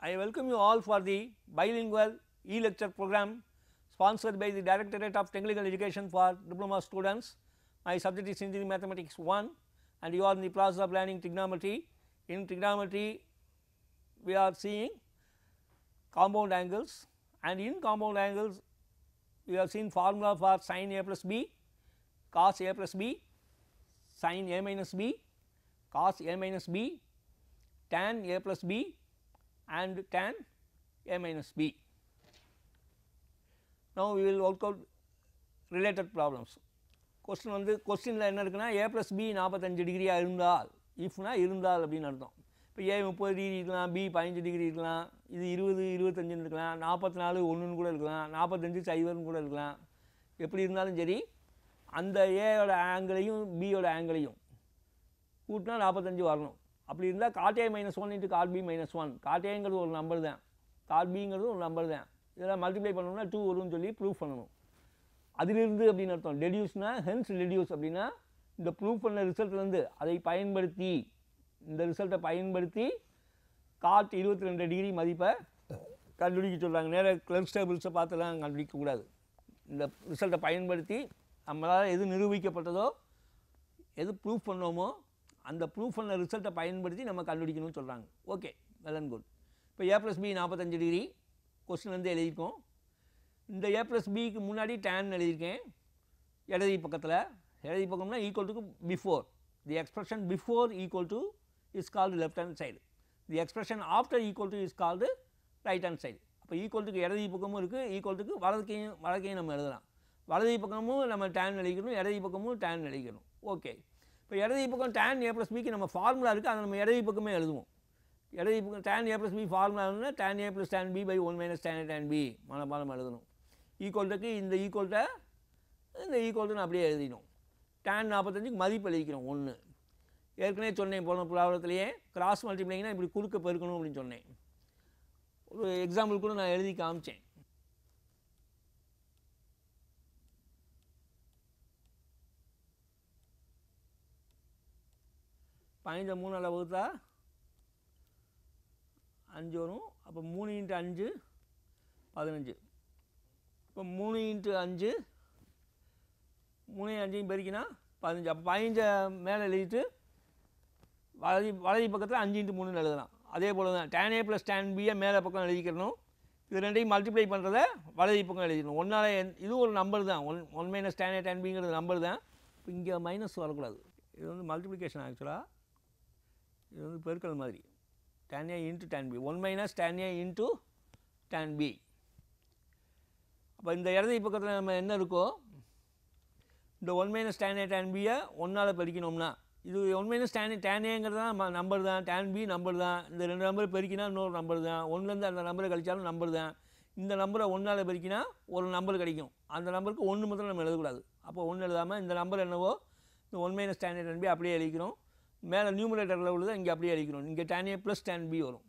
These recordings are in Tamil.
I welcome you all for the bilingual e-lecture program sponsored by the Directorate of Technical Education for diploma students. My subject is Engineering Mathematics 1 and you are in the process of learning trigonometry. In trigonometry we are seeing compound angles and in compound angles we have seen formula for sin a plus b, cos a plus b, sin a minus b, cos a minus b, tan a plus b and tan a minus b. Now, we will work out related problems. Question வந்து கொஸ்டினில் என்ன இருக்குன்னா ஏ ப்ளஸ் பி நாற்பத்தஞ்சு டிகிரியாக இருந்தால் இஃப்னா இருந்தால் அப்படின்னு அர்த்தம் இப்போ ஏ முப்பது டிகிரி இருக்கலாம் பி பதினஞ்சு டிகிரி இருக்கலாம் இது இருபது இருபத்தஞ்சுன்னு இருக்கலாம் நாற்பத்தி நாலு ஒன்றுன்னு கூட இருக்கலாம் நாற்பத்தஞ்சு சைவர்னு கூட இருக்கலாம் எப்படி இருந்தாலும் சரி அந்த ஏயோட ஆங்கிளையும் பியோட ஆங்கிளையும் கூட்டினா நாற்பத்தஞ்சு வரணும் அப்படி இருந்தால் cot A minus one into cot B minus one cot ஏங்கிறது ஒரு நம்பர் தான் காட் பிங்கிறது ஒரு நம்பர் தான் இதெல்லாம் மல்டிப்ளை பண்ணணும்னா டூ வரும்னு சொல்லி ப்ரூவ் பண்ணணும் அதிலிருந்து அப்படின்னு அர்த்தம் டெடியூஸ்னா ஹென்ஸ் டெடியூஸ் அப்படின்னா இந்த ப்ரூவ் பண்ண ரிசல்ட்லேருந்து அதை பயன்படுத்தி இந்த ரிசல்ட்டை பயன்படுத்தி காட் இருபத்தி ரெண்டு டிகிரி மதிப்பை கண்டுபிடிக்க சொல்கிறாங்க நேராக கிளர்க் டேபிள்ஸை பார்த்துலாம் கண்டுபிடிக்கக்கூடாது இந்த ரிசல்ட்டை பயன்படுத்தி நம்மளால் எது நிரூபிக்கப்பட்டதோ எது ப்ரூஃப் பண்ணோமோ அந்த ப்ரூஃப் பண்ண ரிசல்ட்டை பயன்படுத்தி நம்ம கண்டுபிடிக்கணும்னு சொல்கிறாங்க ஓகே வெல் அண்ட் குட் இப்போ ஏ ப்ளஸ் பி நாற்பத்தஞ்சு டிகிரி கொஸ்டின் வந்து எழுதியிருக்கோம் இந்த ஏ ப்ளஸ் பிக்கு முன்னாடி டேன் எழுதியிருக்கேன் இடது பக்கத்தில் இடது பக்கம்னா equal to before the expression before equal to is called left hand side the expression after equal to is called right hand side அப்போ ஈக்குவல் டுக்கு இடது பக்கமும் இருக்குது ஈக்குவல் டுக்கு வலதுக்கையும் வலக்கையும் நம்ம எழுதலாம் வலது பக்கமும் நம்ம டேன் எழுதிக்கணும் இடது பக்கமும் டேன் எழுதிக்கணும் ஓகே இப்போ இடது பக்கம் டேன் ஏ ப்ளஸ் பிக்கு நம்ம ஃபார்முலா இருக்குது அதை நம்ம இடது பக்கமே எழுதுவோம் இடது பக்கம் tan A plus B formula இருந்தால் tan A plus tan B by one minus tan tan B மனப்பாடம் எழுதணும் ஈக்குவல்ட்டுக்கு இந்த ஈக்குவல்ட்டை இந்த ஈக்குவல்ட்டு அப்படியே எழுதிடும் டேன் நாற்பத்தஞ்சுக்கு மதிப்பு எழுதிக்கிறோம் ஒன்று ஏற்கனவே சொன்னேன் போன ப்ராப்ளத்துலேயே கிராஸ் மல்டிப்ளைங்னா இப்படி குறுக்க பெருக்கணும் அப்படின்னு சொன்னேன் ஒரு எக்ஸாம்பிள் கூட நான் எழுதி காமிச்சேன் பதினஞ்சு மூணால் வகுத்தா அஞ்சு வரும் அப்போ மூணு இன்ட்டு அஞ்சு பதினஞ்சு இப்போ மூணு இன்ட்டு அஞ்சு மூணு அஞ்சையும் பெருக்கினா பதினஞ்சு அப்போ பதினஞ்சை மேலே எழுதிட்டு வலது வலது பக்கத்தில் அஞ்சு இன்ட்டு மூணுன்னு எழுதலாம் அதே போல் தான் டேன் ஏ ப்ளஸ் டேன் பியை மேலே பக்கம் எழுதிக்கிறணும் இது ரெண்டையும் மல்டிப்ளை பண்ணுறத வலது பக்கம் எழுதிக்கணும் ஒன்றால் இது ஒரு நம்பர் தான் one one minus tan A tan பிங்கிறது நம்பர் தான் இப்போ இங்கே மைனஸ் வரக்கூடாது இது வந்து மல்டிப்ளிகேஷன் ஆக்சுவலாக இது வந்து பெருக்கல் மாதிரி tan A into tan B one minus tan A into tan B அப்போ இந்த இடது பக்கத்தில் நம்ம என்ன இருக்கோ இந்த one minus tan A tan பியை ஒன்றால் பெருக்கணும்னா இது ஒன் மைனஸ் டேன் டேன் ஏங்கிறது தான் நம்பர் தான் டேன் பி நம்பர் தான் இந்த ரெண்டு நம்பர் பெருக்கினா இன்னொரு நம்பர் தான் ஒன்றுலேருந்து அந்த நம்பரை கழிச்சாலும் நம்பர் தான் இந்த நம்பரை ஒன்றால் பெருக்கினா ஒரு நம்பர் கிடைக்கும் அந்த நம்பருக்கு ஒன்று முதல்ல நம்ம எழுதக்கூடாது அப்போ ஒன்று எழுதாமல் இந்த நம்பர் என்னவோ இந்த one minus tan A tan B அப்படியே எழுதிக்கிறோம் மேலே நியூமரேட்டரில் உள்ளதை இங்கே அப்படியே எழுதிக்கிறோம் இங்கே tan A plus tan B வரும்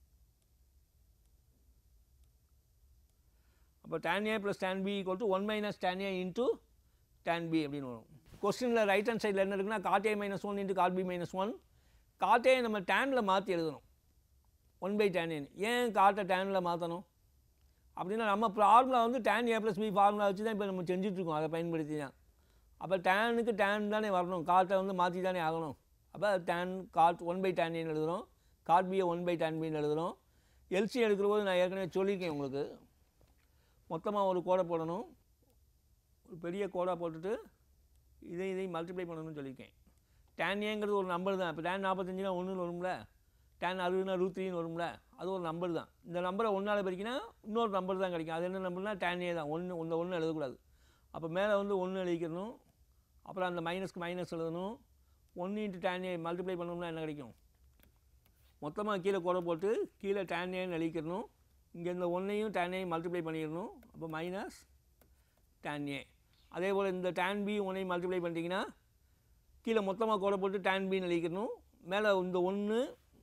அப்போ tan a plus tan b equal to one minus tan a into tan b அப்படின்னு வரும் கொஸ்டினில் ரைட் ஹேண்ட் சைடில் என்ன இருக்குன்னா cot A minus one into cot B minus one காட்டே நம்ம டேனில் மாற்றி எழுதணும் ஒன் பை டேன் ஏன் ஏன் காட்டை டேனில் மாற்றணும் அப்படின்னா நம்ம ஃபார்முலா வந்து tan a plus B formula வச்சு தான் இப்போ நம்ம செஞ்சுட்ருக்கோம் அதை பயன்படுத்தி தான் அப்போ டேனுக்கு டேன் தானே வரணும் காட்டை வந்து மாற்றி தானே ஆகணும் அப்போ tan cot one by tan ஏன்னு எழுதுகிறோம் காட் பியை ஒன் பை டேன் பின்னு எழுதுகிறோம் எல்சி எடுக்கிற போது நான் ஏற்கனவே சொல்லியிருக்கேன் உங்களுக்கு மொத்தமாக ஒரு கோடை போடணும் ஒரு பெரிய கோடாக போட்டுட்டு இதை இதையும் மல்டிப்ளை பண்ணணும்னு சொல்லியிருக்கேன் டேன் ஏங்கிறது ஒரு நம்பர் தான் இப்போ டேன் நாற்பத்தஞ்சுனா ஒன்றுன்னு வரும்ல டேன் அறுபதுனா ரூத்ரின்னு வரும்ல அது ஒரு நம்பர் தான் இந்த நம்பரை ஒன்றால் பெருக்கினா இன்னொரு நம்பர் தான் கிடைக்கும் அது என்ன நம்பர்னா டேன் ஏ தான் ஒன்று இந்த ஒன்று எழுதக்கூடாது அப்போ மேலே வந்து ஒன்று எழுதிக்கணும் அப்புறம் அந்த மைனஸ்க்கு மைனஸ் எழுதணும் ஒன்று இன்ட்டு டேன் ஏ மல்டிப்ளை பண்ணோம்னா என்ன கிடைக்கும் மொத்தமாக கீழே கோடை போட்டு கீழே டேன் ஏன்னு எழுதிக்கணும் இங்கே இந்த ஒன்றையும் டேனையும் மல்டிப்ளை பண்ணிடணும் அப்போ மைனஸ் டேன் ஏ அதே போல் இந்த டேன் பி ஒன்றையும் மல்டிப்ளை பண்ணிட்டீங்கன்னா கீழே மொத்தமாக கோடை போட்டு டேன் பின்னு எழுதிக்கணும் மேலே இந்த ஒன்று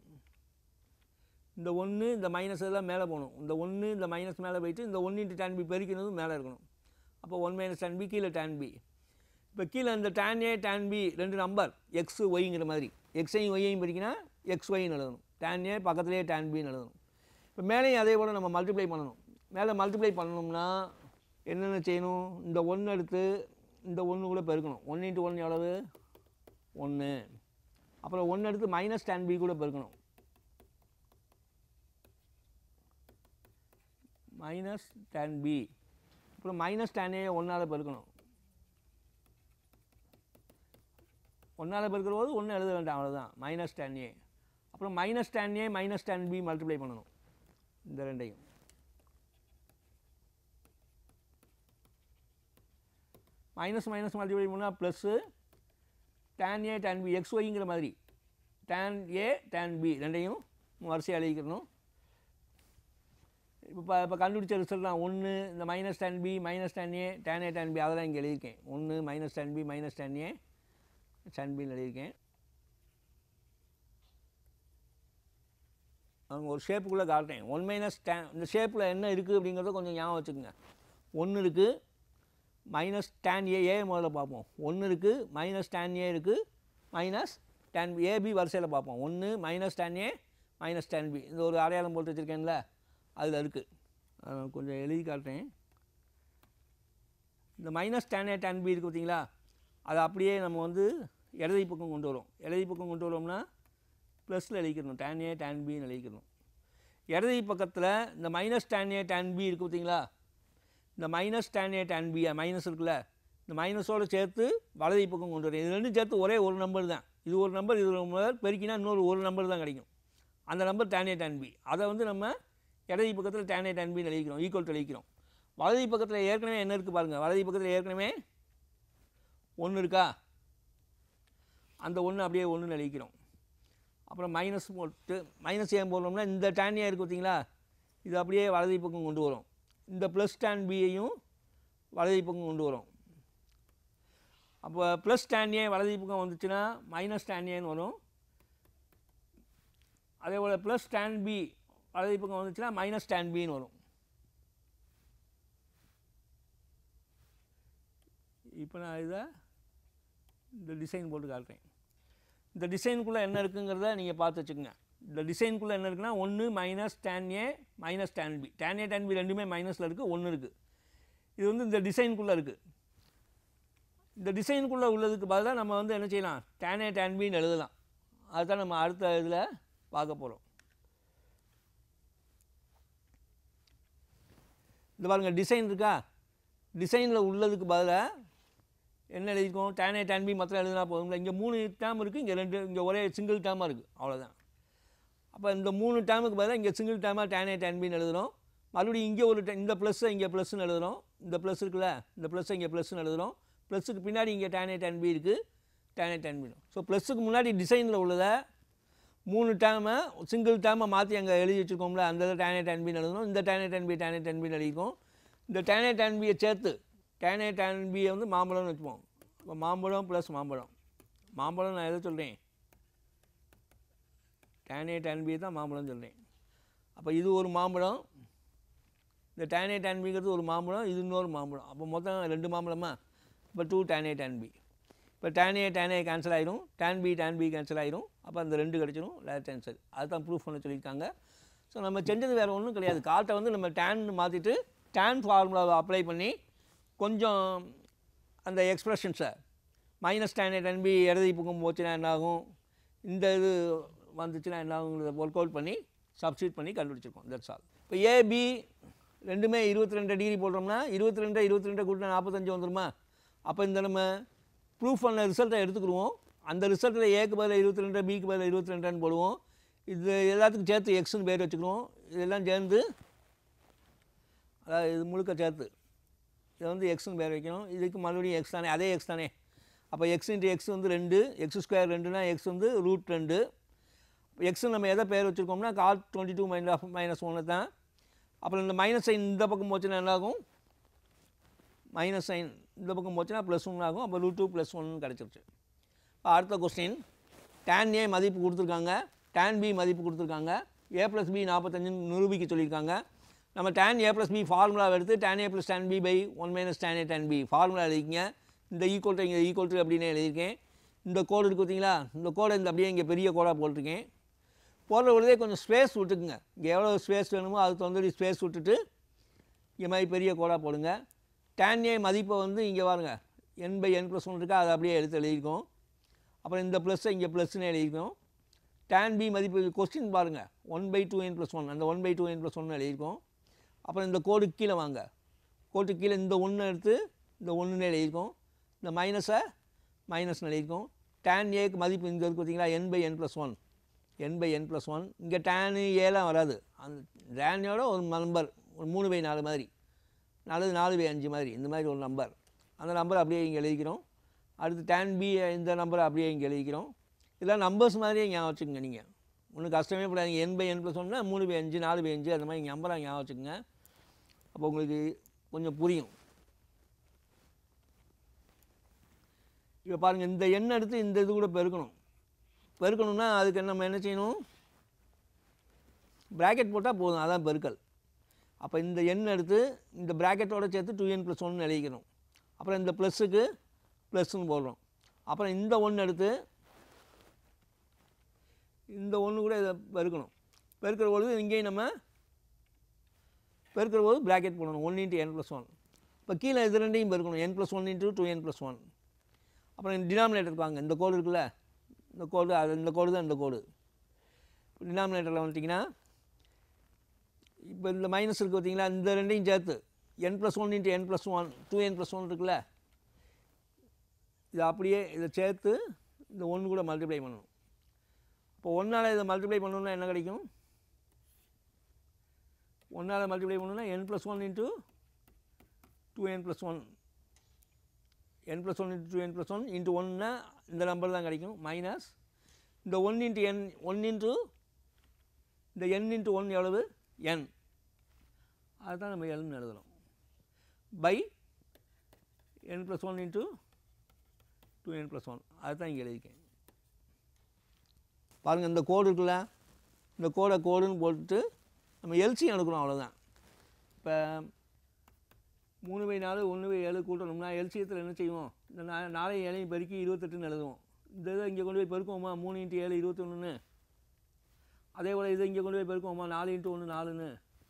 இந்த ஒன்று இந்த மைனஸ் எல்லாம் மேலே போகணும் இந்த ஒன்று இந்த மைனஸ் மேலே போயிட்டு இந்த ஒன்று இன்ட்டு டேன் பி பெருக்கினதும் மேலே இருக்கணும் அப்போ ஒன் மைனஸ் டேன் பி கீழே டேன் பி இப்போ கீழே இந்த டேன் ஏ டேன் பி ரெண்டு நம்பர் எக்ஸு ஒய்ங்கிற மாதிரி எக்ஸையும் ஒய்யையும் பிரிக்கினா எக்ஸ் ஒய்ன்னு எழுதணும் டேன் ஏ பக்கத்துலேயே டேன் பின்னு எழுதணும் இப்போ இப்போ மேலேயும் அதே போல் நம்ம மல்டிப்ளை பண்ணணும் மேலே மல்டிப்ளை பண்ணணும்னா என்னென்ன செய்யணும் இந்த ஒன்று எடுத்து இந்த ஒன்று கூட பெருக்கணும் ஒன்று இன்ட்டு ஒன்று எவ்வளவு ஒன்று அப்புறம் ஒன்று எடுத்து மைனஸ் டென் பி கூட பெருக்கணும் மைனஸ் டென் பி அப்புறம் மைனஸ் டென் ஏ ஒன்றால் பெருக்கணும் ஒன்றால் பெருக்கிற போது ஒன்றும் எழுத வேண்டாம் அவ்வளோதான் மைனஸ் டென் ஏ அப்புறம் minus tan A minus tan B multiply பண்ணணும் இந்த ரெண்டையும் மைனஸ் மைனஸ் மல்டிப்ளை பண்ணால் plus tan A tan B x ஒய்ங்கிற மாதிரி டேன் ஏ டேன் பி ரெண்டையும் வரிசையாக எழுதிக்கணும் இப்போ இப்போ கண்டுபிடிச்ச ரிசல்ட் தான் ஒன்று இந்த minus tan B minus tan A tan A tan B அதெல்லாம் இங்கே எழுதியிருக்கேன் ஒன்று minus tan B minus tan A tan பின்னு எழுதியிருக்கேன் அவங்க ஒரு ஷேப்புக்குள்ளே காட்டுறேன் ஒன் மைனஸ் டேன் இந்த ஷேப்பில் என்ன இருக்குது அப்படிங்கிறத கொஞ்சம் ஞாபகம் வச்சுக்கோங்க ஒன்று இருக்குது மைனஸ் டேன் ஏ ஏ முதல்ல பார்ப்போம் ஒன்று இருக்குது மைனஸ் டேன் ஏ இருக்குது மைனஸ் டேன் ஏபி வரிசையில் பார்ப்போம் ஒன்று minus tan A minus tan B இந்த ஒரு அடையாளம் போட்டு வச்சுருக்கேன்ல அதில் இருக்குது கொஞ்சம் எழுதி காட்டுறேன் இந்த minus tan A tan B இருக்குது பார்த்தீங்களா அதை அப்படியே நம்ம வந்து இடதை பக்கம் கொண்டு வரோம் இடதை பக்கம் கொண்டு வரோம்னா ப்ளஸில் எழுதிக்கணும் டேன் ஏ டேன் பின்னு எழுதிக்கணும் இடதை பக்கத்தில் இந்த minus tan A tan B இருக்குது பார்த்தீங்களா இந்த minus tan A tan B minus இருக்குல்ல இந்த மைனஸோடு சேர்த்து வலதை பக்கம் கொண்டு வரேன் இது ரெண்டும் சேர்த்து ஒரே ஒரு நம்பர் தான் இது ஒரு நம்பர் இது ஒரு நம்பர் பெருக்கினா இன்னொரு ஒரு நம்பர் தான் கிடைக்கும் அந்த number tan A tan B அதை வந்து நம்ம இடது பக்கத்தில் டேன் ஏ டேன் பின்னு எழுதிக்கிறோம் ஈக்குவல் எழுதிக்கிறோம் வலது பக்கத்தில் ஏற்கனவே என்ன இருக்குது பாருங்கள் வலது பக்கத்தில் ஏற்கனவே ஒன்று இருக்கா அந்த ஒன்று அப்படியே ஒன்றுன்னு எழுதிக்கிறோம் அப்புறம் மைனஸ் போட்டு மைனஸ் ஏன் போடுறோம்னா இந்த டேனியாக இருக்குது பார்த்தீங்களா இது அப்படியே வலது பக்கம் கொண்டு வரும் இந்த ப்ளஸ் டேன் பியையும் வலது பக்கம் கொண்டு வரும் அப்போ ப்ளஸ் டேன் ஏ வலது பக்கம் வந்துச்சுன்னா மைனஸ் டேன் ஏன்னு வரும் அதே போல் ப்ளஸ் டேன் பி வலது பக்கம் வந்துச்சுன்னா மைனஸ் டேன் பின்னு வரும் இப்போ நான் இதை இந்த டிசைன் போட்டு காட்டுறேன் இந்த டிசைனுக்குள்ளே என்ன இருக்குங்கிறத நீங்கள் பார்த்து வச்சுக்கோங்க இந்த டிசைனுக்குள்ளே என்ன இருக்குன்னா ஒன்று minus tan A minus tan B tan A tan B ரெண்டுமே மைனஸில் இருக்குது ஒன்று இருக்குது இது வந்து இந்த டிசைனுக்குள்ளே இருக்குது இந்த டிசைனுக்குள்ளே உள்ளதுக்கு பதிலாக நம்ம வந்து என்ன செய்யலாம் டேன் ஏ டேன் பின்னு எழுதலாம் அதுதான் நம்ம அடுத்த இதில் பார்க்க போகிறோம் இந்த பாருங்கள் டிசைன் இருக்கா டிசைனில் உள்ளதுக்கு பதிலாக என்ன எழுதியிருக்கோம் டேன் ஏ டேன் பி மாத்திரம் எழுதினா போதும்ல இங்கே மூணு டேம் இருக்குது இங்கே ரெண்டு இங்கே ஒரே சிங்கிள் டேமாக இருக்குது அவ்வளோதான் அப்போ இந்த மூணு டேமுக்கு பதிலாக இங்கே சிங்கிள் டேமாக டேன் ஏ டேன் பின்னு எழுதுகிறோம் மறுபடியும் இங்கே ஒரு ta- இந்த ப்ளஸ்ஸை இங்கே ப்ளஸ்ன்னு எழுதுகிறோம் இந்த ப்ளஸ் இருக்குல்ல இந்த ப்ளஸ்ஸை இங்கே ப்ளஸ்ன்னு எழுதுகிறோம் ப்ளஸ்ஸுக்கு பின்னாடி இங்கே டேன் ஏ டேன் பி இருக்குது டேன் ஏ டேன் பின்னு ஸோ ப்ளஸ்ஸுக்கு முன்னாடி டிசைனில் உள்ளதை மூணு டேமை சிங்கிள் டேமை மாற்றி அங்கே எழுதி வச்சுருக்கோம்ல அந்த இதில் டேன் ஏ டேன் பின்னு எழுதணும் இந்த tan A tan B tan A tan பின்னு எழுதிக்கும் இந்த டேன் ஏ டேன் பியை சேர்த்து டேன் ஏ டேன் பியை வந்து மாம்பழம்னு வச்சுப்போம் இப்போ மாம்பழம் ப்ளஸ் மாம்பழம் மாம்பழம் நான் எதை சொல்கிறேன் டேன் ஏ டேன் பி தான் மாம்பழம் சொல்கிறேன் அப்போ இது ஒரு மாம்பழம் இந்த டேன் ஏ டேன் பிங்கிறது ஒரு மாம்பழம் இது இன்னொரு மாம்பழம் அப்போ மொத்தம் ரெண்டு மாம்பழமா இப்போ two tan A tan B இப்போ tan A tan A cancel ஆயிரும் tan B tan B cancel ஆயிரும் அப்போ அந்த ரெண்டு கிடச்சிரும் லேட் ஆன்சர் அதுதான் ப்ரூஃப் பண்ண சொல்லியிருக்காங்க ஸோ நம்ம செஞ்சது வேறு ஒன்றும் கிடையாது காட்டை வந்து நம்ம டேன் மாற்றிட்டு டேன் ஃபார்முலாவை அப்ளை பண்ணி கொஞ்சம் அந்த எக்ஸ்ப்ரெஷன்ஸை minus tan A tan B இடது பக்கம் போச்சுன்னா என்ன ஆகும் இந்த இது வந்துச்சுன்னா என்ன ஆகுங்கிறத ஒர்க் அவுட் பண்ணி சப்ஸ்டியூட் பண்ணி கண்டுபிடிச்சிருக்கோம் தட்ஸ் ஆல் இப்போ ஏபி ரெண்டுமே இருபத்தி ரெண்டு டிகிரி போடுறோம்னா இருபத்தி ரெண்டு இருபத்தி ரெண்டு கூட்டினா நாற்பத்தஞ்சு வந்துருமா அப்போ இந்த நம்ம ப்ரூஃப் பண்ண ரிசல்ட்டை எடுத்துக்கிடுவோம் அந்த ரிசல்ட்டில் ஏக்கு பதில் இருபத்தி ரெண்டு பிக்கு பதில் இருபத்தி ரெண்டுன்னு போடுவோம் இது எல்லாத்துக்கும் சேர்த்து எக்ஸ்னு பேர் வச்சுக்கிடுவோம் இதெல்லாம் சேர்ந்து அதாவது இது முழுக்க சேர்த்து இதை வந்து எக்ஸ்னு பேர் வைக்கணும் இதுக்கு மறுபடியும் எக்ஸ் தானே அதே எக்ஸ் தானே அப்போ எக்ஸ் இன்ட்டு எக்ஸ் வந்து ரெண்டு எக்ஸ் ஸ்கொயர் ரெண்டுனா எக்ஸ் வந்து ரூட் ரெண்டு எக்ஸ் நம்ம எதை பேர் வச்சுருக்கோம்னா கால் twenty two minus of minus ஒன்று தான் அப்புறம் இந்த மைனஸ் சைன் இந்த பக்கம் போச்சுன்னா என்ன ஆகும் மைனஸ் சைன் இந்த பக்கம் போச்சுன்னா ப்ளஸ் ஒன்று ஆகும் அப்போ ரூட் டூ ப்ளஸ் ஒன்று கிடச்சிருச்சு இப்போ அடுத்த கொஸ்டின் டேன் ஏ மதிப்பு கொடுத்துருக்காங்க டேன் பி மதிப்பு கொடுத்துருக்காங்க ஏ ப்ளஸ் பி நாற்பத்தஞ்சுன்னு நிரூபிக்க சொல்லியிருக்காங்க நம்ம டேன் ஏ ப்ளஸ் பி ஃபார்முலாவை எடுத்து tan A plus tan B by one minus tan A tan B formula எழுதிக்கிங்க இந்த ஈக்குவல் டு இங்கே ஈக்குவல் டு அப்படின்னு எழுதியிருக்கேன் இந்த கோடு இருக்குது பார்த்தீங்களா இந்த கோடை இந்த அப்படியே இங்கே பெரிய கோடாக போட்டிருக்கேன் போடுற பொழுதே கொஞ்சம் ஸ்பேஸ் விட்டுக்குங்க இங்கே எவ்வளோ ஸ்பேஸ் வேணுமோ அதுக்கு தகுந்தபடி ஸ்பேஸ் விட்டுட்டு இங்கே மாதிரி பெரிய கோடாக போடுங்க tan A மதிப்பை வந்து இங்கே பாருங்க n by n plus one இருக்கா அதை அப்படியே எடுத்து எழுதிக்கோம் அப்புறம் இந்த ப்ளஸ்ஸை இங்கே ப்ளஸ்ன்னு எழுதிக்கோம் tan B மதிப்பு கொஸ்டின் பாருங்கள் one by two n plus one அந்த one by two n plus ஒன்று எழுதியிருக்கோம் அப்புறம் இந்த கோடுக்கு கீழே வாங்க கோட்டுக்கு கீழே இந்த ஒன்று எடுத்து இந்த ஒன்றுன்னு எழுதியிருக்கோம் இந்த மைனஸை மைனஸ் எழுதியிருக்கோம் tan ஏக்கு மதிப்பு இங்கே இருக்கு பார்த்தீங்களா n by n plus one n by n plus one இங்கே டேனு ஏலாம் வராது அந்த டேனோட ஒரு நம்பர் ஒரு மூணு பை நாலு மாதிரி நாலு நாலு பை அஞ்சு மாதிரி இந்த மாதிரி ஒரு நம்பர் அந்த நம்பர் அப்படியே இங்கே எழுதிக்கிறோம் அடுத்து டேன் பி இந்த நம்பரை அப்படியே இங்கே எழுதிக்கிறோம் இதெல்லாம் நம்பர்ஸ் மாதிரியே ஞாபகம் வச்சுக்கோங்க நீங்கள் ஒன்றும் கஷ்டமே படாதீங்க என் பை என் ப்ளஸ் ஒன்னா மூணு பை அஞ்சு நாலு பை அஞ்சு அந்த மாதிரி நம்பராக ஞாபகம் வச்சுக்கோங்க அப்போ உங்களுக்கு கொஞ்சம் புரியும் இப்போ பாருங்கள் இந்த எண்ணெய் எடுத்து இந்த இது கூட பெருக்கணும் பெருக்கணும்னா அதுக்கு நம்ம என்ன செய்யணும் ப்ராக்கெட் போட்டால் போதும் அதான் பெருக்கல் அப்போ இந்த எண் எடுத்து இந்த ப்ராக்கெட்டோட சேர்த்து டூ என் ப்ளஸ் ஒன்று எழுதிக்கணும் அப்புறம் இந்த ப்ளஸ்ஸுக்கு ப்ளஸ்ன்னு போடுறோம் அப்புறம் இந்த ஒன்று எடுத்து இந்த ஒன்று கூட இதை பெருக்கணும் பெருக்கிற பொழுது இங்கேயும் நம்ம பெருக்கிற போது ப்ராக்கெட் போடணும் one into n plus one இப்போ கீழே இது ரெண்டையும் பெருக்கணும் n plus one into two n plus one அப்புறம் டினாமினேட்டர் வாங்க இந்த கோடு இருக்குல்ல இந்த கோடு அது இந்த கோடு தான் இந்த கோடு டினாமினேட்டரில் வந்துட்டிங்கன்னா இப்போ இந்த மைனஸ் இருக்குது பார்த்தீங்களா இந்த ரெண்டையும் சேர்த்து n plus one into n plus one two n plus one இருக்குல்ல இது அப்படியே இதை சேர்த்து இந்த ஒன்று கூட மல்டிப்ளை பண்ணணும் இப்போ ஒன்றால் இதை மல்டிப்ளை பண்ணணும்னா என்ன கிடைக்கும் ஒன்றால் மல்டிப்ளை பண்ணணும்னா n plus one into two n plus one n plus one into two n plus one into ஒன்னா இந்த நம்பர் தான் கிடைக்கும் மைனஸ் இந்த one into n one into இந்த என் இன்ட்டு ஒன் எவ்வளவு என் அதுதான் நம்ம எல்னு எழுதணும் by n plus one into two n plus one அதுதான் இங்கே எழுதிக்கேன் பாருங்கள் இந்த கோடு இருக்குல்ல இந்த கோடை கோடுன்னு போட்டுட்டு நம்ம எல்சியம் எடுக்கணும் அவ்வளோதான் இப்போ மூணு பை நாலு ஒன்று பை ஏழு கூட்டணும்னா எல்சியத்தில் என்ன செய்வோம் இந்த நா நாளையும் ஏழையும் பெருக்கி இருபத்தெட்டுன்னு எழுதுவோம் இந்த இதை இங்கே கொண்டு போய் பெருக்குவோமா மூணு இன்ட்டு ஏழு இருபத்தொன்றுன்னு அதே போல் இதை இங்கே கொண்டு போய் பெருக்குவோமா நாலு இன்ட்டு ஒன்று நாலுன்னு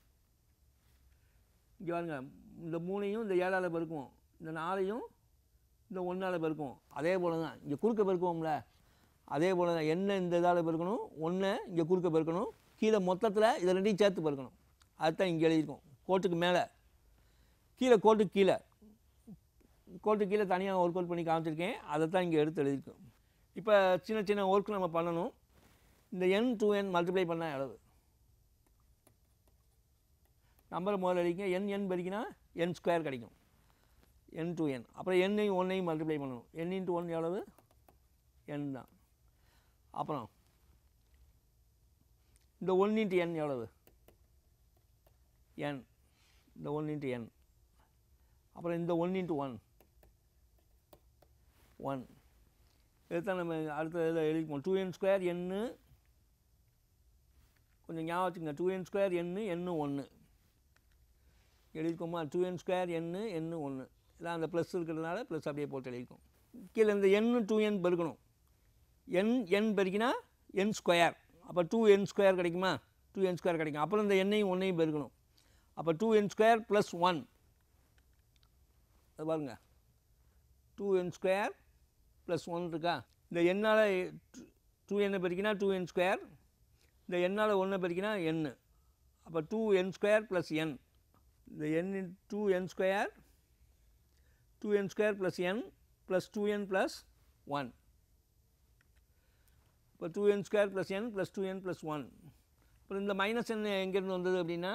இங்கே பாருங்க இந்த மூணையும் இந்த ஏழால் பெருக்குவோம் இந்த நாலையும் இந்த ஒன்றால் பெருக்குவோம் அதே போல் தான் இங்கே குறுக்க பெருக்குவோம்ல அதே போல் தான் என்ன இந்த இதால் பெருக்கணும் ஒன்று இங்கே குறுக்க பெருக்கணும் கீழே மொத்தத்தில் இதை ரெண்டையும் சேர்த்து பெருக்கணும் அதுதான் இங்கே எழுதியிருக்கோம் கோட்டுக்கு மேலே கீழே கோட்டுக்கு கீழே கோட்டுக்கு கீழே தனியாக ஒர்க் அவுட் பண்ணி காமிச்சிருக்கேன் அதை தான் இங்கே எடுத்து எழுதியிருக்கோம் இப்போ சின்ன சின்ன ஒர்க் நம்ம பண்ணணும் இந்த என் டூ என் மல்டிப்ளை பண்ணால் எவ்வளவு நம்பரை முதல்ல அடிக்க என் என் பெருக்கினா என் ஸ்கொயர் கிடைக்கும் என் டூ என் அப்புறம் எண்ணையும் ஒன்னையும் மல்டிப்ளை பண்ணணும் என் இன்ட்டு ஒன் எவ்வளவு என் தான் அப்புறம் இந்த ஒன் இன்ட்டு என் எவ்வளவு என் இந்த ஒன் இன்ட்டு என் அப்புறம் இந்த ஒன் இன்ட்டு ஒன் ஒன் இதுதான் நம்ம அடுத்த இதில் எழுதிப்போம் டூ என் ஸ்கொயர் என்னு கொஞ்சம் ஞாபகம் வச்சுங்க டூ என் ஸ்கொயர் என்னு எண்ணு ஒன்று எழுதிக்கோமா டூ என் ஸ்கொயர் எண்ணு எண்ணு ஒன்று இதான் அந்த ப்ளஸ் இருக்கிறதுனால ப்ளஸ் அப்படியே போட்டு எழுதிக்கும் கீழே இந்த எண்ணு டூ என் பெருக்கணும் என் என் பெருக்கினா என் ஸ்கொயர் அப்போ டூ என் ஸ்கொயர் கிடைக்குமா டூ என் ஸ்கொயர் கிடைக்கும் அப்புறம் இந்த எண்ணையும் ஒன்றையும் பெருக்கணும் அப்போ two n square plus one அது பாருங்க two n square plus one இருக்கா இந்த எண்ணால் டூ எண்ணை பெருக்கினா டூ என் ஸ்கொயர் இந்த எண்ணால் ஒன்றை பெருக்கினா என் அப்போ two n square plus n இந்த n two n square two n square plus n plus two n plus one இப்போ two n square plus n plus two n plus one அப்புறம் இந்த மைனஸ் என் எங்கேருந்து வந்தது அப்படின்னா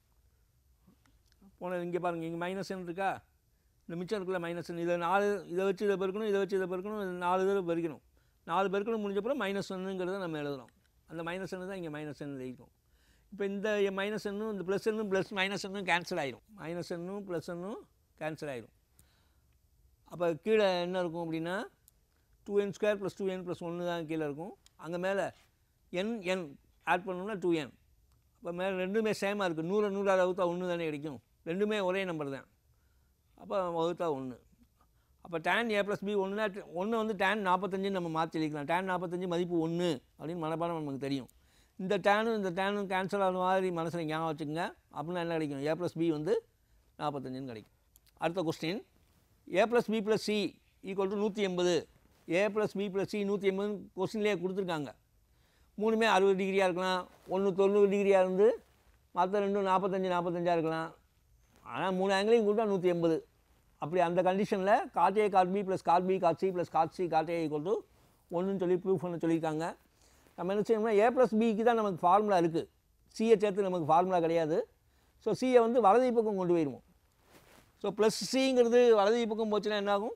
போனது இங்கே பாருங்கள் இங்கே மைனஸ் என் இருக்கா இந்த மிச்சம் இருக்குல்ல மைனஸ் என் இதை நாலு இதை வச்சு இதை பெருக்கணும் இதை வச்சு இதை பெருக்கணும் இது நாலு தடவை பெருக்கணும் நாலு பெருக்கணும் முடிஞ்சப்பறம் மைனஸ் ஒன்றுங்கிறத நம்ம எழுதுறோம் அந்த மைனஸ் எண்ணு தான் இங்கே மைனஸ் எண் எழுதிக்கும் இப்போ இந்த மைனஸ் எண்ணும் இந்த ப்ளஸ் எண்ணும் ப்ளஸ் மைனஸ் எண்ணும் கேன்சல் ஆயிடும் மைனஸ் எண்ணும் ப்ளஸ் எண்ணும் கேன்சல் ஆயிடும் அப்போ கீழே என்ன இருக்கும் அப்படின்னா two n square plus two n plus ஒன்று தான் கீழே இருக்கும் அங்கே மேலே என் என் ஆட் பண்ணோம்னா டூ என் அப்போ மேலே ரெண்டுமே சேமாக இருக்குது நூறு நூறாவது வகுத்தா ஒன்று தானே கிடைக்கும் ரெண்டுமே ஒரே நம்பர் தான் அப்போ வகுத்தா ஒன்று அப்போ டேன் ஏ ப்ளஸ் பி ஒன்றுனா ஒன்று வந்து டேன் நாற்பத்தஞ்சுன்னு நம்ம மாற்றி எழுதிக்கலாம் டேன் நாற்பத்தஞ்சு மதிப்பு ஒன்று அப்படின்னு மனப்பாடம் நமக்கு தெரியும் இந்த டேனும் இந்த டேனும் கேன்சல் ஆகிற மாதிரி மனசில் ஞாபகம் வச்சுக்கோங்க அப்படின்னா என்ன கிடைக்கும் ஏ ப்ளஸ் பி வந்து நாற்பத்தஞ்சுன்னு கிடைக்கும் அடுத்த question A plus B plus C equal to நூற்றி எண்பது A plus B plus C நூற்றி எண்பது கொஸ்டின்லேயே கொடுத்துருக்காங்க மூணுமே அறுபது டிகிரியாக இருக்கலாம் ஒன்று தொண்ணூறு டிகிரியாக இருந்து மற்ற ரெண்டும் நாற்பத்தஞ்சு நாற்பத்தஞ்சா இருக்கலாம் ஆனால் மூணு ஆங்கிளையும் கூட்டா நூற்றி எண்பது அப்படி அந்த கண்டிஷனில் cot A cot B plus cot B cot C plus cot C cot A equal to ஒன்றுன்னு சொல்லி ப்ரூஃப் பண்ண சொல்லியிருக்காங்க நம்ம என்ன செய்யணும்னா ஏ ப்ளஸ் பிக்கு தான் நமக்கு ஃபார்முலா இருக்குது சியை சேர்த்து நமக்கு ஃபார்முலா கிடையாது ஸோ சியை வந்து வலது பக்கம் கொண்டு போயிடுவோம் ஸோ ப்ளஸ் சிங்கிறது வலது பக்கம் போச்சுன்னா என்ன ஆகும்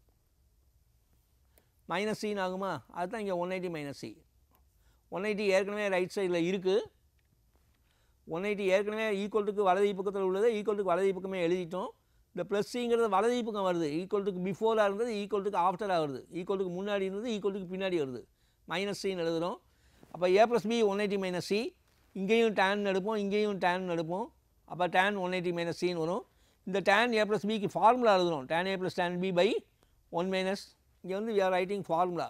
மைனஸ் சின்னு ஆகுமா அதுதான் இங்கே one eighty minus C one eighty ஏற்கனவே ரைட் சைடில் இருக்குது ஒன் எயிட்டி ஏற்கனவே ஈக்குவல்ட்டுக்கு வலது பக்கத்தில் உள்ளதை ஈக்குவல்ட்டுக்கு வலது பக்கமே எழுதிட்டோம் இந்த ப்ளஸ் சிங்கிறது வலது பக்கம் வருது ஈக்குவல்ட்டுக்கு பிஃபோராக இருந்தது ஈக்குவல்ட்டுக்கு ஆஃப்டராக வருது ஈக்குவல்ட்டுக்கு முன்னாடி இருந்தது ஈக்குவல்ட்டுக்கு பின்னாடி வருது மைனஸ் சின்னு எழுதுகிறோம் அப்போ A plus B one eighty minus C இங்கேயும் டேன் எடுப்போம் இங்கேயும் டேன் எடுப்போம் அப்போ டேன் ஒன் எயிட்டி மைனஸ் சின்னு வரும் இந்த டேன் ஏ ப்ளஸ் பிக்கு ஃபார்முலா எழுதுகிறோம் tan A plus tan B by one minus இங்கே வந்து வி ஆர் ரைட்டிங் ஃபார்முலா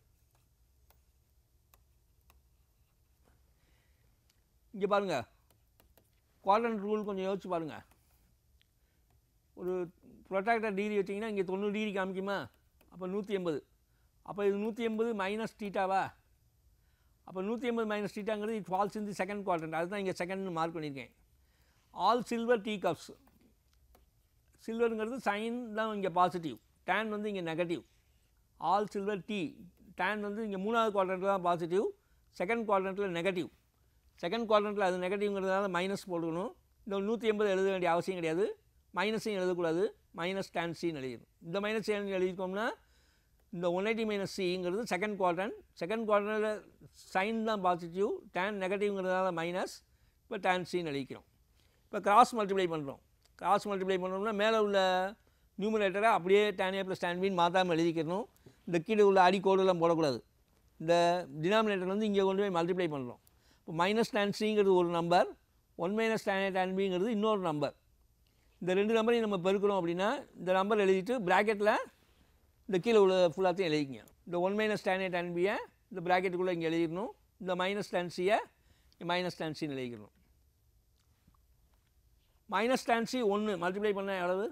இங்கே பாருங்கள் குவாட்ரண்ட் ரூல் கொஞ்சம் யோசிச்சு பாருங்கள் ஒரு ப்ரொட்டாக்டர் டிகிரி வச்சிங்கன்னா இங்கே தொண்ணூறு டிகிரி காமிக்குமா அப்போ நூற்றி எண்பது அப்போ இது நூற்றி எண்பது மைனஸ் டீட்டாவா அப்போ நூற்றி எண்பது மைனஸ் டீட்டாங்கிறது it falls in the second quadrant அதுதான் இங்கே செகண்ட் மார்க் பண்ணியிருக்கேன் ஆல் சில்வர் டீ கப்ஸ் சில்வருங்கிறது சைன் தான் இங்கே பாசிட்டிவ் டேன் வந்து இங்கே negative all silver tea tan வந்து இங்கே மூணாவது குவாட்ரண்ட்டில் தான் பாசிட்டிவ் செகண்ட் குவாட்ரண்ட்டில் நெகட்டிவ் செகண்ட் குவாட்ரண்ட்டில் அது நெகட்டிவ்ங்கிறதுனால மைனஸ் போட்டுக்கணும் இந்த நூற்றி எண்பது எழுத வேண்டிய அவசியம் கிடையாது மைனஸையும் எழுதக்கூடாது மைனஸ் டேன் சின்னு எழுதிடும் இந்த மைனஸ் ஏன் எழுதிக்கோம்னா இந்த ஒன் எயிட்டி மைனஸ் சிங்கிறது செகண்ட் குவாட்ரண்ட் செகண்ட் குவாட்ரண்ட்டில் சைன் தான் பாசிட்டிவ் டேன் நெகட்டிவ்ங்கிறதுனால மைனஸ் இப்போ டேன் சின்னு எழுதிக்கிறோம் இப்போ கிராஸ் மல்டிப்ளை பண்ணுறோம் கிராஸ் மல்டிப்ளை பண்ணோம்னா மேலே உள்ள நியூமரேட்டரை அப்படியே டேன் ஏ ப்ளஸ் டேன் பின்னு மாற்றாமல் எழுதிக்கணும் இந்த கீழே உள்ள அடிக்கோடெல்லாம் போடக்கூடாது இந்த டினாமினேட்டர் வந்து இங்கே கொண்டு போய் மல்டிப்ளை பண்ணுறோம் இப்போ மைனஸ் டேன் சிங்கிறது ஒரு number one minus tan A tan பிங்கிறது இன்னொரு நம்பர் இந்த ரெண்டு நம்பரையும் நம்ம பெருக்கிறோம் அப்படின்னா இந்த நம்பர் எழுதிட்டு ப்ராக்கெட்டில் இந்த கீழே உள்ள ஃபுல்லாத்தையும் எழுதிக்கங்க இந்த one minus tan A tan பியை இந்த ப்ராக்கெட்டுக்குள்ளே இங்கே எழுதிடணும் இந்த மைனஸ் டேன் சியை மைனஸ் டேன் சின்னு எழுதிக்கணும் மைனஸ் டேன் சி ஒன்று மல்டிப்ளை பண்ண எவ்வளவு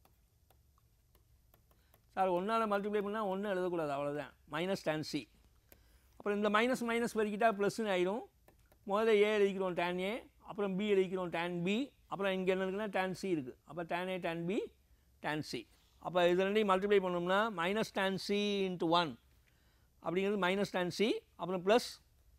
சார் ஒன்றால் மல்டிப்ளை பண்ணால் ஒன்றும் எழுதக்கூடாது அவ்வளோதான் மைனஸ் டேன் சி அப்புறம் இந்த மைனஸ் மைனஸ் பெருக்கிட்டா ப்ளஸ்னு ஆயிரும் முதல்ல ஏ எழுதிக்கிறோம் டேன் ஏ அப்புறம் பி எழுதிக்கிறோம் டேன் பி அப்புறம் இங்கே என்ன இருக்குன்னா டேன் சி இருக்குது அப்போ tan A tan B tan C அப்போ இது ரெண்டையும் மல்டிப்ளை பண்ணோம்னா minus tan C into one அப்படிங்கிறது மைனஸ் டேன் சி அப்புறம் plus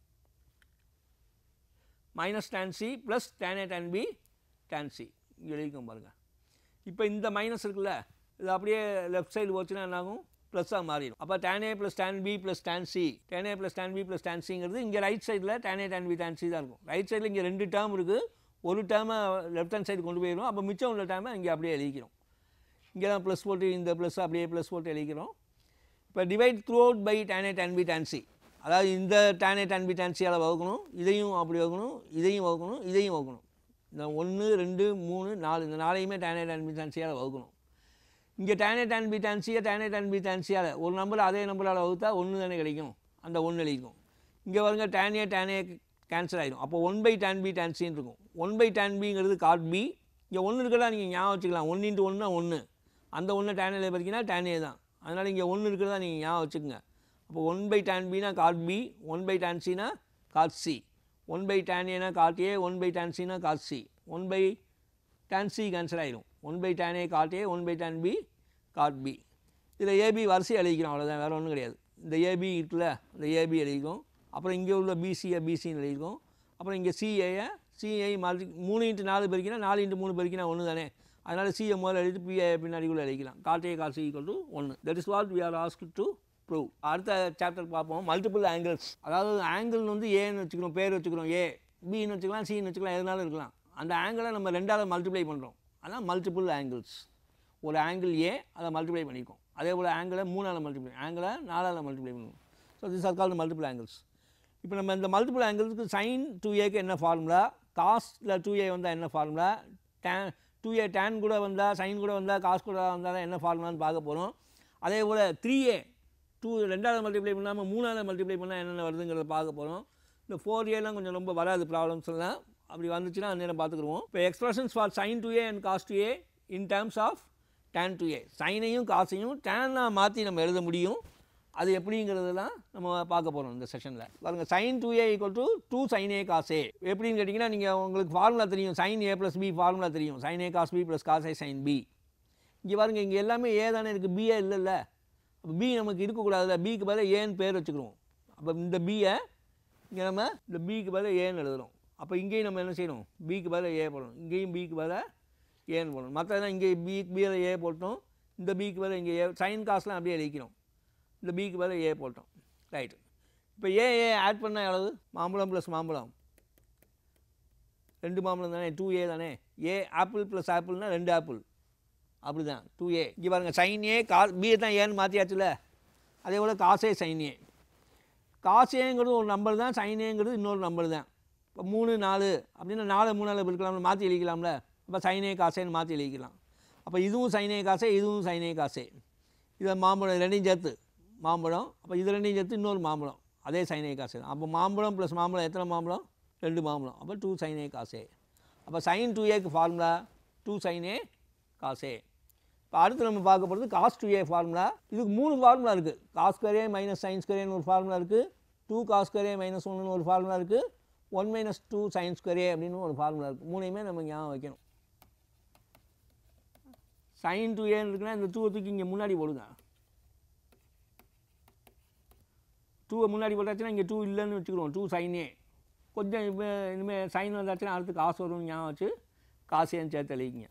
minus tan C plus tan A tan B tan C இங்கே எழுதிக்கோம் பாருங்கள் இப்போ இந்த மைனஸ் இருக்குல்ல இது அப்படியே லெஃப்ட் சைடு போச்சுன்னா என்னாகும் ப்ளஸ்ஸாக மாறிடும் அப்போ tan A plus tan B plus tan C tan A plus tan B plus tan சிங்கிறது இங்கே ரைட் சைடில் tan A tan B tan C தான் இருக்கும் ரைட் சைடில் இங்கே ரெண்டு டேர்ம் இருக்குது ஒரு டேர்மை லெஃப்ட் ஹேண்ட் சைடு கொண்டு போயிடும் அப்போ மிச்சம் உள்ள டேர்மை இங்கே அப்படியே எழுதிக்கிறோம் இங்கே தான் ப்ளஸ் போட்டு இந்த ப்ளஸ் அப்படியே ப்ளஸ் போட்டு எழுதிக்கிறோம் இப்போ divide through out by tan A tan B tan C அதாவது இந்த tan A tan B tan சியால் வகுக்கணும் இதையும் அப்படி வகுக்கணும் இதையும் வகுக்கணும் இதையும் வகுக்கணும் இந்த ஒன்று ரெண்டு மூணு நாலு இந்த நாளையுமே tan A tan B tan சியால் வகுக்கணும் இங்கே tan A tan B tan சியை tan A tan B tan சியால் ஒரு நம்பர் அதே நம்பரால் வகுத்தா ஒன்று தானே கிடைக்கும் அந்த ஒன்று எழுதிக்கும் இங்கே வருங்க tan A tan A cancel ஆகிடும் அப்போ one by tan B tan சின்னு இருக்கும் ஒன் பை டேன் பிங்கிறது காட் பி இங்கே ஒன்று இருக்கிறதா நீங்கள் ஞாபகம் வச்சுக்கலாம் ஒன்று இன்ட்டு ஒன்று ஒன்று அந்த ஒன்று டேன் ஏல பறிக்கினா டேன் ஏ தான் அதனால் இங்கே ஒன்று இருக்கிறதா நீங்கள் ஞாபகம் வச்சுக்கோங்க அப்போ ஒன் பை டேன் பினா cot B one by tan சினா cot C one by tan ஏனா cot A one by tan சினா cot C one by tan C cancel ஆகிடும் one by tan A cot A one by tan B cot B இதில் ஏபி வரிசை எழுதிக்கிறோம் அவ்வளோதான் வேறு ஒன்றும் கிடையாது இந்த ஏபி இருக்குல்ல இந்த ஏபி எழுதிக்கும் அப்புறம் இங்கே உள்ள பிசியை பிசின்னு எழுதிக்கும் அப்புறம் இங்கே சிஏயை சிஐ மல்டி மூணு இன்ட்டு நாலு பெருக்கினா நாலு இன்ட்டு மூணு பெருக்கினா ஒன்று தானே அதனால் சிஏ முதல்ல எழுதிட்டு பிஏ பின்னாடி கூட எழுதிக்கலாம் காட்டே கால் சி ஈக்குவல் டு ஒன்று that is what we are asked to prove அடுத்த சாப்டர் பார்ப்போம் மல்டிபிள் ஆங்கிள்ஸ் அதாவது ஆங்கிள் வந்து ஏன்னு வச்சுக்கிறோம் பேர் வச்சுக்கிறோம் ஏ பின்னு வச்சுக்கலாம் சின்னு வச்சுக்கலாம் எதுனாலும் இருக்கலாம் அந்த ஆங்கிளை நம்ம ரெண்டாவது மல்டிப்ளை பண்ணுறோம் அதான் மல்டிபிள் ஆங்கிள்ஸ் ஒரு ஆங்கிள் ஏ அதை மல்டிப்ளை பண்ணியிருக்கோம் அதே போல் ஆங்கிளை மூணால் மல்டிப்ளை ஆங்கிளை நாலால் மல்டிப்ளை பண்ணுவோம் so this are called multiple angles இப்போ நம்ம இந்த மல்டிபிள் ஆங்கிள்ஸ்க்கு சைன் டூ ஏக்கு என்ன ஃபார்முலா காஸ்டில் டூ ஏ வந்தால் என்ன formula tan two A tan கூட வந்தால் சைன் கூட வந்தால் காஸ் கூட வந்தால் என்ன ஃபார்முலான்னு பார்க்க போகிறோம் அதே போல் த்ரீ ஏ டூ ரெண்டாவது மல்டிப்ளை பண்ணாமல் மூணாவது மல்டிப்ளை பண்ணால் என்னென்ன வருதுங்கிறத பார்க்க போகிறோம் இந்த ஃபோர் ஏலாம் கொஞ்சம் ரொம்ப வராது ப்ராப்ளம்ஸ் எல்லாம் அப்படி வந்துச்சுன்னா அந்நேரம் பார்த்துக்குருவோம் இப்போ expressions for sine two A and cos two A in terms of tan two A சைனையும் காசையும் டேனாக மாற்றி நம்ம எழுத முடியும் அது எப்படிங்கிறதெல்லாம் நம்ம பார்க்க போகிறோம் இந்த செஷனில் பாருங்க sine two A equal to two sine A cos A எப்படின்னு கேட்டிங்கன்னா நீங்கள் உங்களுக்கு ஃபார்முலா தெரியும் sine A plus B formula தெரியும் sine A cos B plus cos A sine B இங்கே பாருங்க இங்கே எல்லாமே ஏ தானே இருக்குது பிஏ இல்லைல்ல அப்போ பி நமக்கு இருக்கக்கூடாதுல்ல பிக்கு பதிலாக ஏன்னு பேர் வச்சுக்கிறோம் அப்போ இந்த பியை இங்கே நம்ம இந்த பிக்கு பதிலாக ஏன்னு எழுதுறோம் அப்போ இங்கேயும் நம்ம என்ன செய்யணும் பிக்கு பதிலாக ஏ போடணும் இங்கேயும் பிக்கு பதிலாக ஏன்னு போடணும் மற்றதெல்லாம் இங்கே பி பியில் ஏ போட்டோம் இந்த பிக்கு பதிலாக இங்கே ஏ சைன் காஸ்லாம் அப்படியே எழுதிக்கணும் இந்த பிக்கு பதிலாக ஏ போட்டோம் ரைட்டு இப்போ ஏ ஏ ஆட் பண்ணால் எவ்வளவு மாம்பழம் ப்ளஸ் மாம்பழம் ரெண்டு மாம்பழம் தானே டூ ஏ தானே ஏ ஆப்பிள் ப்ளஸ் ஆப்பிள்னா ரெண்டு ஆப்பிள் அப்படி தான் டூ ஏ இங்கே பாருங்கள் சைன் ஏ கா பிஏ தான் ஏன்னு மாற்றியாச்சுல அதே போல் காசே சைன் ஏ காசேங்கிறது ஒரு நம்பர் தான் சைன் ஏங்கிறது இன்னொரு நம்பர் தான் இப்போ மூணு நாலு அப்படின்னா நாலு மூணால் இருக்கலாம்ல மாற்றி எழுதிக்கலாம்ல அப்போ சைனே காசேன்னு மாற்றி எழுதிக்கலாம் அப்போ இதுவும் சைனே காசே இதுவும் சைனே காசே இதை மாம்பழம் ரெண்டையும் சேர்த்து மாம்பழம் அப்போ இது ரெண்டையும் சேர்த்து இன்னொரு மாம்பழம் அதே சைனே காசே தான் அப்போ மாம்பழம் ப்ளஸ் மாம்பழம் எத்தனை மாம்பழம் ரெண்டு மாம்பழம் அப்போ டூ சைனே காசே அப்போ சைன் டூ ஏக்கு ஃபார்முலா டூ சைனே காசே இப்போ அடுத்து நம்ம பார்க்க போகிறது காஸ் டூ ஏ ஃபார்முலா இதுக்கு மூணு ஃபார்முலா இருக்குது காஸ் கரே மைனஸ் சைன்ஸ் கரேன்னு ஒரு ஃபார்முலா இருக்குது டூ காஸ் கரே மைனஸ் ஒன்றுன்னு ஒரு ஃபார்முலா இருக்குது one minus two sines square அப்படின்னு ஒரு ஃபார்முலா இருக்குது மூணையுமே நம்ம ஞாபகம் வைக்கணும் சைன் டூ ஏன்னு இருக்குன்னா இந்த டூவை தூக்கி இங்கே முன்னாடி போடுங்க டூவை முன்னாடி போட்டாச்சுன்னா இங்கே டூ இல்லைன்னு வச்சுக்கிறோம் டூ சைனே கொஞ்சம் இப்போ இனிமேல் சைன் வந்தாச்சுன்னா அடுத்து காசு வரும்னு ஞாபகம் வச்சு காசேன்னு சேர்த்து எழுதிக்கிங்க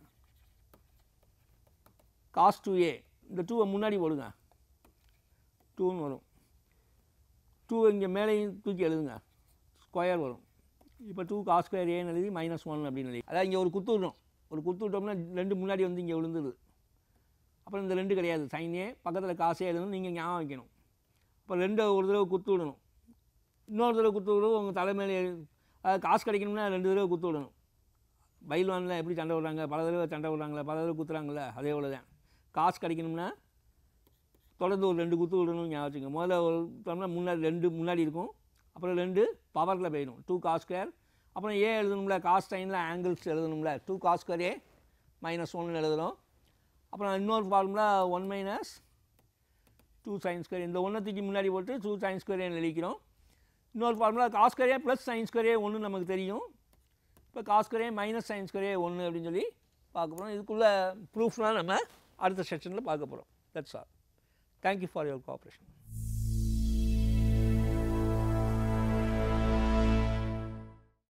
காஸ் டூ ஏ இந்த டூவை முன்னாடி போடுங்க டூன்னு வரும் டூ இங்கே மேலேயும் தூக்கி எழுதுங்க ஸ்கொயர் வரும் இப்போ டூ காஸ் ஸ்கொயர் ஏன்னு எழுதி மைனஸ் ஒன் அப்படின்னு எழுதி அதாவது இங்கே ஒரு குத்து விடணும் ஒரு குத்து விட்டோம்னா ரெண்டு முன்னாடி வந்து இங்கே விழுந்துருது அப்புறம் இந்த ரெண்டு கிடையாது சைனே பக்கத்தில் காசே எழுதணும் நீங்கள் ஞாபகம் வைக்கணும் அப்போ ரெண்டு ஒரு தடவை குத்து விடணும் இன்னொரு தடவை குத்து விடவும் உங்கள் தலைமையில அதாவது காசு கிடைக்கணும்னா ரெண்டு தடவை குத்து விடணும் பயில்வானில் எப்படி சண்டை விடுறாங்க பல தடவை சண்டை விடுறாங்களே பல தடவை குத்துறாங்களே அதே போல தான் காசு கிடைக்கணும்னா தொடர்ந்து ஒரு ரெண்டு குத்து விடணும் ஞாபகம் வச்சுங்க முதல்ல ஒரு விட்டோம்னா முன்னாடி ரெண்டு முன்னாடி இருக்கும் அப்புறம் ரெண்டு பவரில் போயிடும் டூ காஸ் ஸ்கொயர் அப்புறம் ஏ எழுதணும்ல காஸ் டைனில் ஆங்கிள்ஸ் எழுதணும்ல two cos square A minus ஒன்று எழுதணும் அப்புறம் இன்னொரு formula one minus two sine square இந்த ஒன்றை தூக்கி முன்னாடி போட்டு டூ சைன் ஸ்கொயர் எழுதிக்கிறோம் இன்னொரு formula cos square plus sine square ஒன்று நமக்கு தெரியும் இப்போ cos square minus sine square ஒன்று அப்படின்னு சொல்லி பார்க்க போகிறோம் இதுக்குள்ள ப்ரூஃப்லாம் நம்ம அடுத்த செக்ஷனில் பார்க்க போகிறோம் that's all thank you for your cooperation